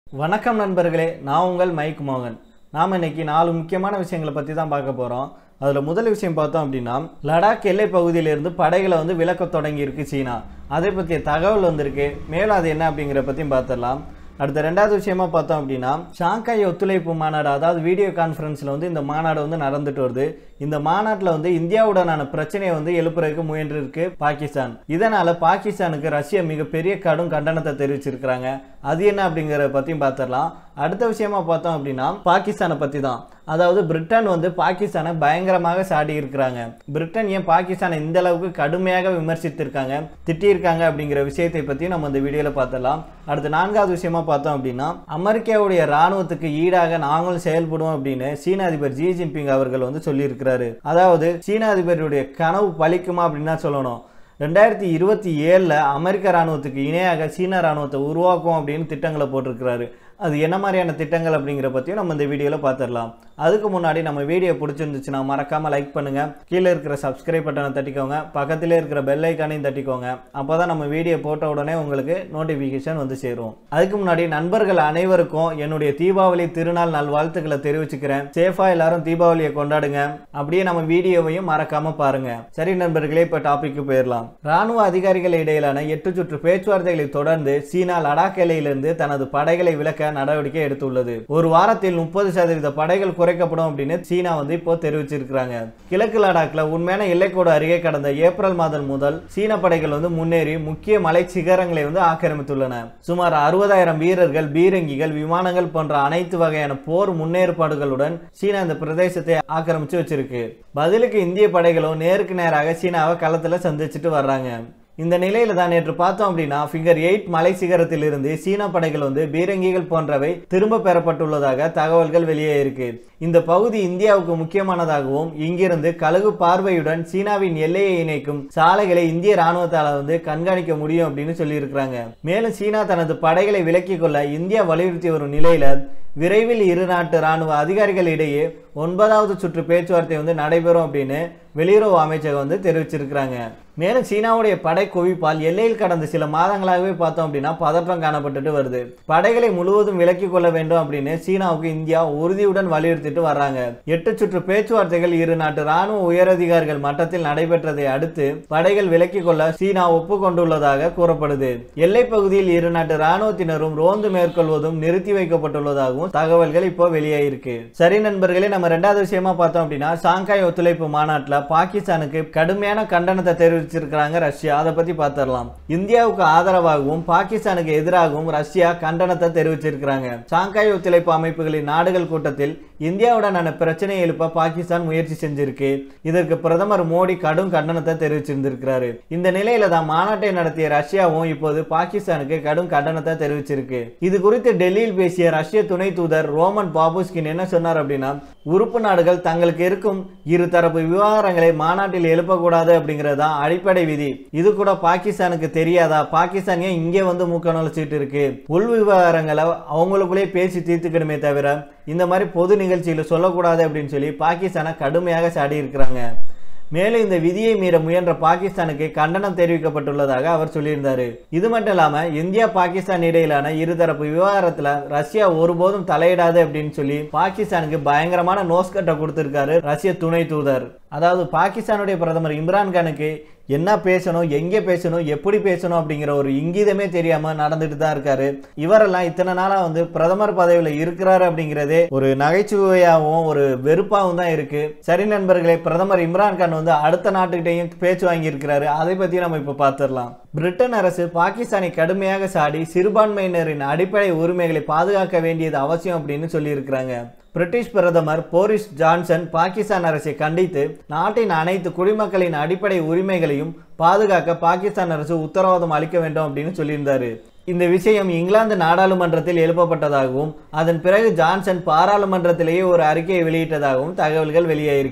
வணக்கம் நண்பர்களே நான் உங்கள் மைக் மோகன் நாம் இன்னைக்கு நாலு முக்கியமான விஷயங்களை பற்றி தான் பார்க்க போகிறோம் அதில் முதல் விஷயம் பார்த்தோம் அப்படின்னா லடாக் எல்லை பகுதியிலிருந்து படைகளை வந்து விலக்க தொடங்கி இருக்கு சீனா அதை பற்றிய தகவல் வந்திருக்கு மேலும் அது என்ன அப்படிங்கிற பற்றியும் பார்த்துடலாம் அடுத்த ரெண்டாவது விஷயமா பார்த்தோம் அப்படின்னா ஷாங்காய் ஒத்துழைப்பு மாநாடு அதாவது வீடியோ கான்ஃபரன்ஸில் வந்து இந்த மாநாடு வந்து நடந்துட்டு வருது இந்த மாநாட்டில் வந்து இந்தியாவுடனான பிரச்சனையை வந்து எழுப்புறதுக்கு முயன்று இருக்கு பாகிஸ்தான் இதனால பாகிஸ்தானுக்கு ரஷ்யா மிகப்பெரிய கடும் கண்டனத்தை தெரிவிச்சிருக்கிறாங்க அது என்ன அப்படிங்கிறத பற்றியும் பார்த்துடலாம் அடுத்த விஷயமா பார்த்தோம் அப்படின்னா பாகிஸ்தானை பற்றி தான் அதாவது பிரிட்டன் வந்து பாகிஸ்தானை பயங்கரமாக சாடி இருக்கிறாங்க பிரிட்டன் ஏன் பாகிஸ்தானை இந்த அளவுக்கு கடுமையாக விமர்சித்திருக்காங்க திட்டியிருக்காங்க அப்படிங்கிற விஷயத்தை பற்றி நம்ம இந்த வீடியோவில் பார்த்துடலாம் அடுத்து நான்காவது விஷயமா பார்த்தோம் அப்படின்னா அமெரிக்காவுடைய ராணுவத்துக்கு ஈடாக நாங்களும் செயல்படுவோம் அப்படின்னு சீன அதிபர் ஜி ஜின்பிங் அவர்கள் வந்து சொல்லியிருக்கிறாரு அதாவது சீன அதிபருடைய கனவு பலிக்குமா அப்படின்னு தான் சொல்லணும் ரெண்டாயிரத்தி இருபத்தி ஏழில் அமெரிக்க ராணுவத்துக்கு இணையாக சீன ராணுவத்தை உருவாக்கும் அப்படின்னு திட்டங்களை போட்டிருக்கிறாரு அது என்ன மாதிரியான திட்டங்கள் அப்படிங்கிற பற்றியும் நம்ம இந்த வீடியோவில் பார்த்துடலாம் அதுக்கு முன்னாடி நம்ம வீடியோ பிடிச்சிருந்துச்சுன்னா மறக்காமல் லைக் பண்ணுங்கள் கீழே இருக்கிற சப்ஸ்கிரைப் பட்டனை தட்டிக்கோங்க பக்கத்திலே இருக்கிற பெல் ஐக்கானையும் தட்டிக்கோங்க அப்போ தான் நம்ம வீடியோ போட்ட உடனே உங்களுக்கு நோட்டிஃபிகேஷன் வந்து சேரும் அதுக்கு முன்னாடி நண்பர்கள் அனைவருக்கும் என்னுடைய தீபாவளி திருநாள் நல்வாழ்த்துக்களை தெரிவிச்சுக்கிறேன் சேஃபாக எல்லாரும் தீபாவளியை கொண்டாடுங்க அப்படியே நம்ம வீடியோவையும் மறக்காம பாருங்க சரி நண்பர்களே இப்போ டாபிக்கு போயிடலாம் ராணுவ அதிகாரிகள் இடையிலான எட்டு சுற்று பேச்சுவார்த்தைகளை தொடர்ந்து சீனா லடாக் எல்லையிலிருந்து தனது படைகளை விலக்க நடவடிக்கை எடுத்துள்ளது ஒரு வாரத்தில் முப்பது சதவீத படைகள் குறைக்கப்படும் அப்படின்னு சீனா வந்து இப்போ தெரிவிச்சிருக்கிறாங்க கிழக்கு லடாக்ல உண்மையான எல்லைக்கோடு அருகே கடந்த ஏப்ரல் மாதம் முதல் சீன படைகள் வந்து முன்னேறி முக்கிய மலை சிகரங்களை வந்து ஆக்கிரமித்துள்ளன சுமார் அறுபதாயிரம் வீரர்கள் பீரங்கிகள் விமானங்கள் போன்ற அனைத்து வகையான போர் முன்னேற்பாடுகளுடன் சீனா இந்த பிரதேசத்தை ஆக்கிரமிச்சு வச்சிருக்கு பதிலுக்கு இந்திய படைகளும் நேருக்கு நேராக சீனாவை களத்துல சந்திச்சுட்டு வர்றாங்க இந்த நிலையில தான் நேற்று பார்த்தோம் அப்படின்னா ஃபிகர் எயிட் மலை சிகரத்தில் இருந்து சீன படைகள் வந்து பீரங்கிகள் போன்றவை திரும்ப பெறப்பட்டுள்ளதாக தகவல்கள் வெளியே இருக்கு இந்த பகுதி இந்தியாவுக்கு முக்கியமானதாகவும் இங்கிருந்து கழுகு பார்வையுடன் சீனாவின் எல்லையை இணைக்கும் சாலைகளை இந்திய ராணுவத்தால வந்து கண்காணிக்க முடியும் அப்படின்னு சொல்லியிருக்கிறாங்க மேலும் சீனா தனது படைகளை விலக்கிக் கொள்ள இந்தியா வலியுறுத்தி வரும் நிலையில விரைவில் இரு நாட்டு ராணுவ அதிகாரிகள் இடையே ஒன்பதாவது சுற்று பேச்சுவார்த்தை வந்து நடைபெறும் அப்படின்னு வெளியுறவு அமைச்சகம் வந்து தெரிவிச்சிருக்கிறாங்க மேலும் சீனாவுடைய படை குவிப்பால் எல்லையில் கடந்த சில மாதங்களாகவே பார்த்தோம் அப்படின்னா பதற்றம் காணப்பட்டுட்டு வருது படைகளை முழுவதும் விலக்கிக் கொள்ள வேண்டும் அப்படின்னு சீனாவுக்கு இந்தியா உறுதியுடன் வலியுறுத்திட்டு வர்றாங்க எட்டு சுற்று பேச்சுவார்த்தைகள் இரு நாட்டு ராணுவ உயரதிகாரிகள் மட்டத்தில் நடைபெற்றதை அடுத்து படைகள் விலக்கிக் கொள்ள சீனா ஒப்புக்கொண்டுள்ளதாக கூறப்படுது எல்லை பகுதியில் இரு நாட்டு ராணுவத்தினரும் ரோந்து மேற்கொள்வதும் நிறுத்தி வைக்கப்பட்டுள்ளதாகவும் தகவல்கள் இப்போ வெளியாயிருக்கு சரி நண்பர்களே நம்ம ரெண்டாவது விஷயமா பார்த்தோம் அப்படின்னா ஷாங்காய் ஒத்துழைப்பு மாநாட்டில் பாகிஸ்தானுக்கு கடுமையான கண்டனத்தை தெரிவிச்சிருக்கிறாங்க ரஷ்யா அதை பத்தி பார்த்துடலாம் இந்தியாவுக்கு ஆதரவாகவும் பாகிஸ்தானுக்கு எதிராகவும் ரஷ்யா கண்டனத்தை தெரிவிச்சிருக்கிறாங்க ஷாங்காய் ஒத்துழைப்பு அமைப்புகளின் நாடுகள் கூட்டத்தில் இந்தியாவுடனான பிரச்சனையை எழுப்ப பாகிஸ்தான் முயற்சி செஞ்சிருக்கு இதற்கு பிரதமர் மோடி கடும் கண்டனத்தை தெரிவிச்சிருந்திருக்கிறாரு இந்த நிலையில தான் மாநாட்டை நடத்திய ரஷ்யாவும் இப்போது பாகிஸ்தானுக்கு கடும் கண்டனத்தை தெரிவிச்சிருக்கு இது குறித்து டெல்லியில் பேசிய ரஷ்ய துணை தூதர் ரோமன் பாபுஸ்கின் என்ன சொன்னார் அப்படின்னா உறுப்பு நாடுகள் தங்களுக்கு இருக்கும் இருதரப்பு விவகாரங்களை மாநாட்டில் எழுப்பக்கூடாது அப்படிங்கிறது தான் அடிப்படை விதி இது கூட பாகிஸ்தானுக்கு தெரியாதா பாகிஸ்தான் ஏன் இங்கே வந்து மூக்க நுழைச்சிட்டு இருக்கு உள் விவகாரங்களை அவங்களுக்குள்ளே பேசி தீர்த்துக்கணுமே தவிர இந்த மாதிரி பொது நிகழ்ச்சியில் சொல்லக்கூடாது அப்படின்னு சொல்லி பாகிஸ்தானை கடுமையாக சாடி இருக்கிறாங்க மேலும் இந்த விதியை மீற முயன்ற பாகிஸ்தானுக்கு கண்டனம் தெரிவிக்கப்பட்டுள்ளதாக அவர் சொல்லியிருந்தாரு இது மட்டும் இல்லாம இந்தியா பாகிஸ்தான் இடையிலான இருதரப்பு விவகாரத்துல ரஷ்யா ஒருபோதும் தலையிடாது அப்படின்னு சொல்லி பாகிஸ்தானுக்கு பயங்கரமான நோஸ்கட்டை கொடுத்திருக்காரு ரஷ்ய துணை தூதர் அதாவது பாகிஸ்தானுடைய பிரதமர் இம்ரான்கானுக்கு என்ன பேசணும் எங்கே பேசணும் எப்படி பேசணும் அப்படிங்கிற ஒரு இங்கீதமே தெரியாம நடந்துட்டு தான் இருக்காரு இவரெல்லாம் இத்தனை நாளா வந்து பிரதமர் பதவியில் இருக்கிறாரு அப்படிங்கிறதே ஒரு நகைச்சுவையாகவும் ஒரு வெறுப்பாகவும் தான் இருக்கு சரி நண்பர்களே பிரதமர் இம்ரான்கான் வந்து அடுத்த நாட்டுக்கிட்டையும் பேச்சு வாங்கி இருக்கிறாரு அதை பத்தி நம்ம இப்ப பார்த்துடலாம் பிரிட்டன் அரசு பாகிஸ்தானை கடுமையாக சாடி சிறுபான்மையினரின் அடிப்படை உரிமைகளை பாதுகாக்க வேண்டியது அவசியம் அப்படின்னு சொல்லியிருக்கிறாங்க பிரிட்டிஷ் பிரதமர் போரிஸ் ஜான்சன் பாகிஸ்தான் அரசை கண்டித்து நாட்டின் அனைத்து குடிமக்களின் அடிப்படை உரிமைகளையும் பாதுகாக்க பாகிஸ்தான் அரசு உத்தரவாதம் அளிக்க வேண்டும் அப்படின்னு சொல்லியிருந்தாரு இந்த விஷயம் இங்கிலாந்து நாடாளுமன்றத்தில் எழுப்பப்பட்டதாகவும் அதன் பிறகு ஜான்சன் பாராளுமன்றத்திலேயே ஒரு அறிக்கையை வெளியிட்டதாகவும் தகவல்கள் வெளியாயிருக்கு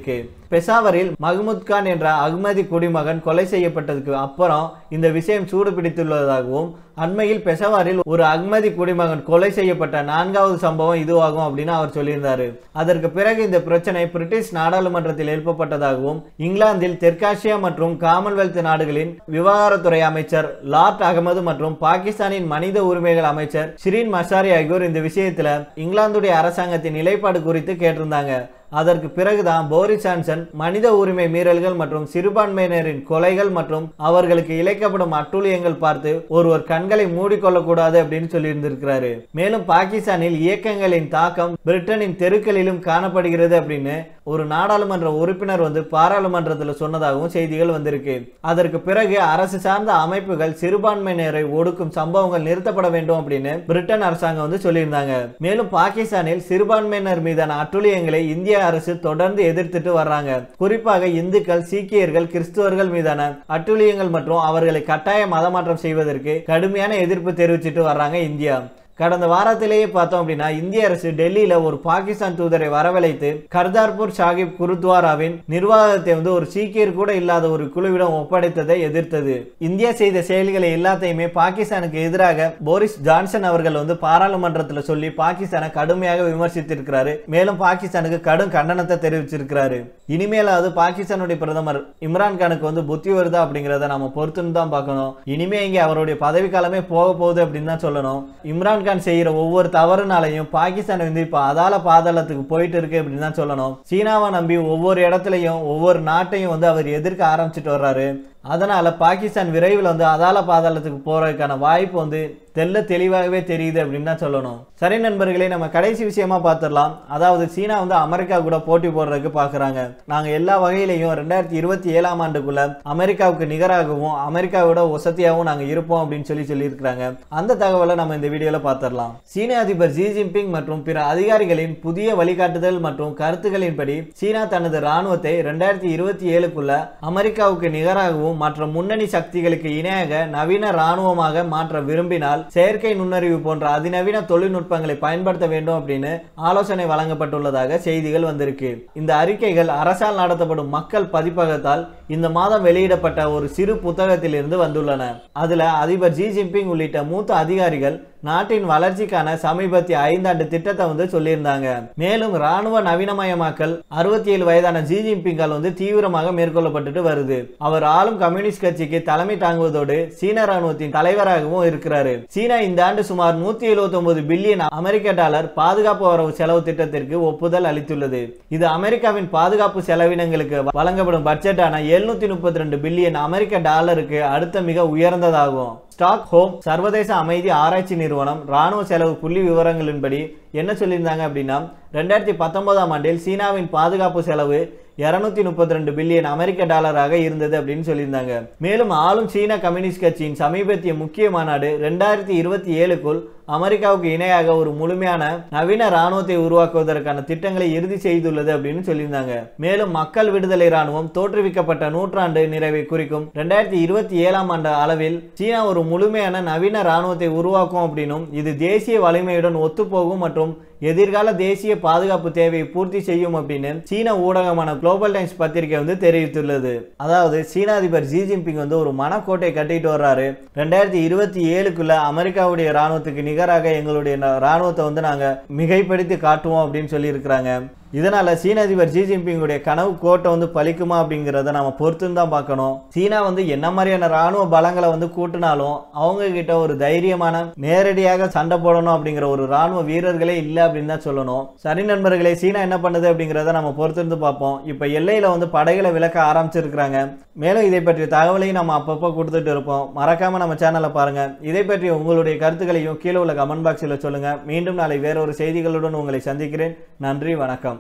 பெஷாவரில் மஹ்மூத் கான் என்ற அகமதி குடிமகன் கொலை செய்யப்பட்டதுக்கு அப்புறம் இந்த விஷயம் சூடு பிடித்துள்ளதாகவும் அண்மையில் பெஷவாரில் ஒரு அகமதி குடிமகன் கொலை செய்யப்பட்ட நான்காவது சம்பவம் இதுவாகும் அப்படின்னு அவர் சொல்லியிருந்தாரு அதற்கு பிறகு இந்த பிரச்சனை பிரிட்டிஷ் நாடாளுமன்றத்தில் எழுப்பப்பட்டதாகவும் இங்கிலாந்தில் தெற்காசியா மற்றும் காமன்வெல்த் நாடுகளின் விவகாரத்துறை அமைச்சர் லார்ட் அகமது மற்றும் பாகிஸ்தானின் மனித உரிமைகள் அமைச்சர் ஷிரீன் மசாரி ஆகியோர் இந்த விஷயத்துல இங்கிலாந்துடைய அரசாங்கத்தின் நிலைப்பாடு குறித்து கேட்டிருந்தாங்க அதற்கு பிறகுதான் போரிஸ் ஜான்சன் மனித உரிமை மீறல்கள் மற்றும் சிறுபான்மையினரின் கொலைகள் மற்றும் அவர்களுக்கு இழைக்கப்படும் அட்டூழியங்கள் பார்த்து ஒருவர் கண்களை மூடிக்கொள்ளக்கூடாது அப்படின்னு சொல்லியிருந்திருக்கிறாரு மேலும் பாகிஸ்தானில் இயக்கங்களின் தாக்கம் பிரிட்டனின் தெருக்களிலும் காணப்படுகிறது அப்படின்னு ஒரு நாடாளுமன்ற உறுப்பினர் வந்து பாராளுமன்றத்தில் சொன்னதாகவும் செய்திகள் வந்திருக்கு அதற்கு பிறகு அரசு சார்ந்த அமைப்புகள் சிறுபான்மையினரை ஒடுக்கும் சம்பவங்கள் நிறுத்தப்பட வேண்டும் அப்படின்னு பிரிட்டன் அரசாங்கம் வந்து சொல்லியிருந்தாங்க மேலும் பாகிஸ்தானில் சிறுபான்மையினர் மீதான அட்டூழியங்களை இந்திய அரசு தொடர்ந்து எதிர்த்துட்டு வர்றாங்க குறிப்பாக இந்துக்கள் சீக்கியர்கள் கிறிஸ்துவர்கள் மீதான அட்டூழியங்கள் மற்றும் அவர்களை கட்டாய மதமாற்றம் செய்வதற்கு கடுமையான எதிர்ப்பு தெரிவிச்சிட்டு வர்றாங்க இந்தியா கடந்த வாரத்திலேயே பார்த்தோம் அப்படின்னா இந்திய அரசு டெல்லியில ஒரு பாகிஸ்தான் தூதரை வரவழைத்து கர்தார்பூர் சாஹிப் குருத்வாராவின் நிர்வாகத்தை வந்து ஒரு சீக்கியர் கூட இல்லாத ஒரு குழுவிடம் ஒப்படைத்ததை எதிர்த்தது இந்தியா செய்த செயல்களை எல்லாத்தையுமே பாகிஸ்தானுக்கு எதிராக போரிஸ் ஜான்சன் அவர்கள் வந்து பாராளுமன்றத்தில் சொல்லி பாகிஸ்தானை கடுமையாக விமர்சித்திருக்கிறாரு மேலும் பாகிஸ்தானுக்கு கடும் கண்டனத்தை தெரிவிச்சிருக்கிறாரு இனிமேலாவது பாகிஸ்தானுடைய பிரதமர் இம்ரான்கானுக்கு வந்து புத்தி வருதா அப்படிங்கிறத நம்ம பொறுத்துன்னு தான் பார்க்கணும் இனிமே இங்கே அவருடைய பதவி காலமே போக போகுது அப்படின்னு தான் சொல்லணும் இம்ரான் கான் செய்யற ஒவ்வொரு தவறுனாலையும் பாகிஸ்தான் வந்து இப்ப அதால பாதாளத்துக்கு போயிட்டு இருக்கு அப்படின்னு தான் சொல்லணும் சீனாவை நம்பி ஒவ்வொரு இடத்துலையும் ஒவ்வொரு நாட்டையும் வந்து அவர் எதிர்க்க ஆரம்பிச்சிட்டு வர்றாரு அதனால பாகிஸ்தான் விரைவில் வந்து அதால பாதாளத்துக்கு போறதுக்கான வாய்ப்பு வந்து தெல்ல தெளிவாகவே தெரியுது அப்படின்னு தான் சொல்லணும் சரி நண்பர்களே நம்ம கடைசி விஷயமா பார்த்துடலாம் அதாவது சீனா வந்து அமெரிக்கா கூட போட்டி போடுறதுக்கு பார்க்குறாங்க நாங்கள் எல்லா வகையிலையும் ரெண்டாயிரத்தி இருபத்தி ஏழாம் ஆண்டுக்குள்ள அமெரிக்காவுக்கு நிகராகவும் அமெரிக்காவோட வசதியாகவும் நாங்கள் இருப்போம் அப்படின்னு சொல்லி சொல்லியிருக்கிறாங்க அந்த தகவலை நம்ம இந்த வீடியோவில் பார்த்துடலாம் சீன அதிபர் ஜி ஜின்பிங் மற்றும் பிற அதிகாரிகளின் புதிய வழிகாட்டுதல் மற்றும் கருத்துக்களின்படி சீனா தனது ராணுவத்தை ரெண்டாயிரத்தி இருபத்தி ஏழுக்குள்ள அமெரிக்காவுக்கு நிகராகவும் மற்ற முன்னணி சக்திகளுக்கு இணையாக நவீன ராணுவமாக மாற்ற விரும்பினால் செயற்கை நுண்ணறிவு போன்ற அதிநவீன தொழில்நுட்பங்களை பயன்படுத்த வேண்டும் அப்படின்னு ஆலோசனை வழங்கப்பட்டுள்ளதாக செய்திகள் வந்திருக்கு இந்த அறிக்கைகள் அரசால் நடத்தப்படும் மக்கள் பதிப்பகத்தால் இந்த மாதம் வெளியிடப்பட்ட ஒரு சிறு புத்தகத்தில் இருந்து வந்துள்ளன அதுல அதிபர் ஜி ஜின்பிங் உள்ளிட்ட மூத்த அதிகாரிகள் நாட்டின் வளர்ச்சிக்கான சமீபத்திய ஐந்தாண்டு திட்டத்தை வந்து சொல்லியிருந்தாங்க மேலும் ராணுவ நவீனமயமாக்கல் அறுபத்தி ஏழு வயதான ஜி ஜின்பிங்கால் வந்து தீவிரமாக மேற்கொள்ளப்பட்டுட்டு வருது அவர் ஆளும் கம்யூனிஸ்ட் கட்சிக்கு தலைமை தாங்குவதோடு சீன ராணுவத்தின் தலைவராகவும் இருக்கிறாரு சீனா இந்த ஆண்டு சுமார் நூத்தி எழுபத்தி ஒன்பது பில்லியன் அமெரிக்க டாலர் பாதுகாப்பு வரவு செலவு திட்டத்திற்கு ஒப்புதல் அளித்துள்ளது இது அமெரிக்காவின் பாதுகாப்பு செலவினங்களுக்கு வழங்கப்படும் பட்ஜெட்டான எழுநூத்தி முப்பத்தி ரெண்டு பில்லியன் அமெரிக்க டாலருக்கு அடுத்த மிக உயர்ந்ததாகும் ஸ்டாக் ஹோம் சர்வதேச அமைதி ஆராய்ச்சி நிறுவனம் ராணுவ செலவு புள்ளி விவரங்களின்படி என்ன சொல்லியிருந்தாங்க அப்படின்னா ரெண்டாயிரத்தி பத்தொன்பதாம் ஆண்டில் சீனாவின் பாதுகாப்பு செலவு இருநூத்தி முப்பத்தி ரெண்டு பில்லியன் அமெரிக்க டாலராக இருந்தது அப்படின்னு சொல்லியிருந்தாங்க மேலும் ஆளும் சீன கம்யூனிஸ்ட் கட்சியின் சமீபத்திய முக்கிய மாநாடு ரெண்டாயிரத்தி இருபத்தி ஏழுக்குள் அமெரிக்காவுக்கு இணையாக ஒரு முழுமையான நவீன ராணுவத்தை உருவாக்குவதற்கான திட்டங்களை இறுதி செய்துள்ளது அப்படின்னு சொல்லியிருந்தாங்க மேலும் மக்கள் விடுதலை ராணுவம் தோற்றுவிக்கப்பட்ட நூற்றாண்டு நிறைவை குறிக்கும் ரெண்டாயிரத்தி இருபத்தி ஏழாம் ஆண்டு அளவில் சீனா ஒரு முழுமையான நவீன ராணுவத்தை உருவாக்கும் அப்படின்னும் இது தேசிய வலிமையுடன் ஒத்துப்போகும் மற்றும் எதிர்கால தேசிய பாதுகாப்பு தேவையை பூர்த்தி செய்யும் அப்படின்னு சீன ஊடகமான குளோபல் டைம்ஸ் பத்திரிகை வந்து தெரிவித்துள்ளது அதாவது சீன அதிபர் ஜி ஜின்பிங் வந்து ஒரு மனக்கோட்டை கட்டிட்டு வர்றாரு ரெண்டாயிரத்தி இருபத்தி ஏழுக்குள்ள அமெரிக்காவுடைய ராணுவத்துக்கு நிகராக எங்களுடைய ந- ராணுவத்தை வந்து நாங்க மிகைப்படுத்தி காட்டுவோம் அப்படின்னு சொல்லி இருக்கிறாங்க இதனால சீன அதிபர் ஜி ஜின்பிங்குடைய கனவு கோட்டை வந்து பலிக்குமா அப்படிங்கிறத நம்ம பொறுத்துன்னு தான் பார்க்கணும் சீனா வந்து என்ன மாதிரியான ராணுவ பலங்களை வந்து கூட்டினாலும் அவங்க கிட்ட ஒரு தைரியமான நேரடியாக சண்டை போடணும் அப்படிங்கிற ஒரு ராணுவ வீரர்களே இல்லை அப்படின்னு தான் சொல்லணும் சரி நண்பர்களே சீனா என்ன பண்ணுது அப்படிங்கிறத நம்ம பொறுத்திருந்து பார்ப்போம் இப்போ எல்லையில வந்து படைகளை விலக்க ஆரம்பிச்சிருக்கிறாங்க மேலும் இதை பற்றிய தகவலையும் நம்ம அப்பப்போ கொடுத்துட்டு இருப்போம் மறக்காம நம்ம சேனலை பாருங்க இதை பற்றி உங்களுடைய கருத்துக்களையும் கீழே உள்ள கமெண்ட் பாக்ஸில் சொல்லுங்க மீண்டும் நாளை வேறொரு செய்திகளுடன் உங்களை சந்திக்கிறேன் நன்றி வணக்கம்